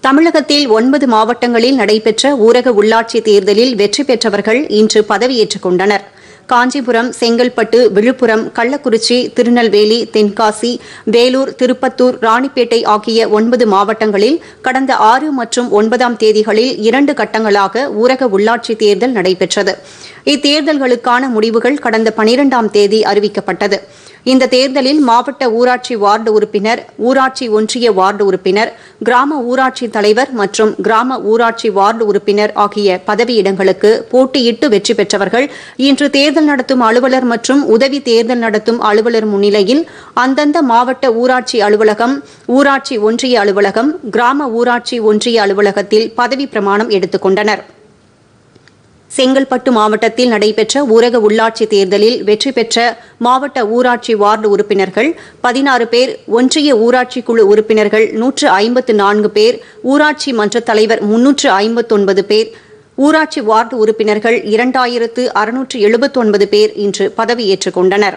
தமிழகத்தில் ஒன்பது மாவட்டங்களில் நடைபெற்ற ஊரக உள்ளாட்சி தேர்தலில் வெற்றி பெற்றவர்கள் இன்று பதவியேற்றுக் கொண்டனர் காஞ்சிபுரம் செங்கல்பட்டு விழுப்புரம் கள்ளக்குறிச்சி திருநெல்வேலி தென்காசி வேலூர் திருப்பத்தூர் ராணிப்பேட்டை ஆகிய ஒன்பது மாவட்டங்களில் கடந்த ஆறு மற்றும் ஒன்பதாம் தேதிகளில் இரண்டு கட்டங்களாக ஊரக உள்ளாட்சி தேர்தல் நடைபெற்றது இத்தேர்தல்களுக்கான முடிவுகள் கடந்த பனிரெண்டாம் தேதி அறிவிக்கப்பட்டது இந்த தேர்தலில் மாவட்ட ஊராட்சி வார்டு உறுப்பினர் ஊராட்சி ஒன்றிய வார்டு உறுப்பினர் கிராம ஊராட்சி தலைவர் மற்றும் கிராம ஊராட்சி வார்டு உறுப்பினர் ஆகிய பதவியிடங்களுக்கு போட்டியிட்டு வெற்றி பெற்றவர்கள் இன்று தேர்தல் நடத்தும் அலுவலர் மற்றும் உதவி தேர்தல் நடத்தும் அலுவலர் முன்னிலையில் அந்தந்த மாவட்ட ஊராட்சி அலுவலகம் ஊராட்சி ஒன்றிய அலுவலகம் கிராம ஊராட்சி ஒன்றிய அலுவலகத்தில் பதவி பிரமாணம் எடுத்துக் கொண்டனா் செங்கல்பட்டு மாவட்டத்தில் நடைபெற்ற ஊரக உள்ளாட்சி தேர்தலில் வெற்றி பெற்ற மாவட்ட ஊராட்சி வார்டு உறுப்பினர்கள் பதினாறு பேர் ஒன்றிய ஊராட்சி குழு உறுப்பினர்கள் நூற்று ஐம்பத்து நான்கு பேர் ஊராட்சி மன்ற தலைவர் முன்னூற்று ஐம்பத்தொன்பது பேர் ஊராட்சி வார்டு உறுப்பினர்கள் இரண்டாயிரத்து அறுநூற்று எழுபத்தொன்பது பேர் இன்று பதவியேற்றுக் கொண்டனா்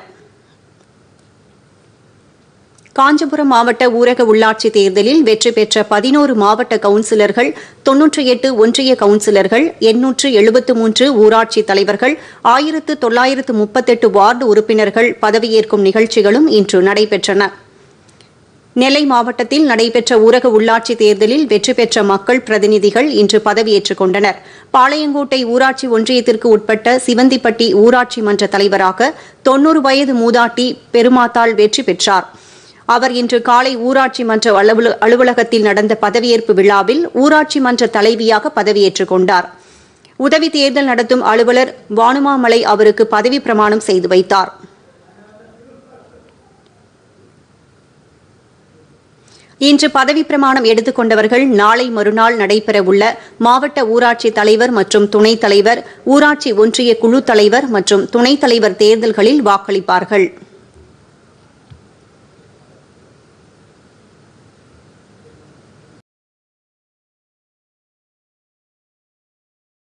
காஞ்சிபுரம் மாவட்ட ஊரக உள்ளாட்சி தேர்தலில் வெற்றி பெற்ற பதினோரு மாவட்ட கவுன்சிலர்கள் தொன்னூற்றி எட்டு ஒன்றிய கவுன்சிலர்கள் எண்ணூற்று எழுபத்து மூன்று ஊராட்சி தலைவர்கள் ஆயிரத்து தொள்ளாயிரத்து முப்பத்தெட்டு வார்டு உறுப்பினர்கள் பதவியேற்கும் நிகழ்ச்சிகளும் இன்று நடைபெற்றன நெல்லை மாவட்டத்தில் நடைபெற்ற ஊரக உள்ளாட்சி தேர்தலில் வெற்றி பெற்ற மக்கள் பிரதிநிதிகள் இன்று பதவியேற்றுக் கொண்டனர் பாளையங்கோட்டை ஊராட்சி ஒன்றியத்திற்கு உட்பட்ட சிவந்திப்பட்டி ஊராட்சி மன்ற தலைவராக தொன்னூறு வயது மூதாட்டி பெருமாத்தாள் வெற்றி பெற்றாா் அவர் இன்று காலை ஊராட்சி மன்ற அலுவலகத்தில் நடந்த பதவியேற்பு விழாவில் ஊராட்சி மன்ற தலைவியாக பதவியேற்றுக் கொண்டார் உதவி தேர்தல் நடத்தும் அலுவலர் வானுமாமலை அவருக்கு பதவி பிரமாணம் செய்து வைத்தார் இன்று பதவி பிரமாணம் எடுத்துக் கொண்டவர்கள் நாளை மறுநாள் நடைபெறவுள்ள மாவட்ட ஊராட்சி தலைவர் மற்றும் துணைத் தலைவர் ஊராட்சி ஒன்றிய குழு தலைவர் மற்றும் துணைத் தலைவர் தேர்தல்களில் வாக்களிப்பார்கள்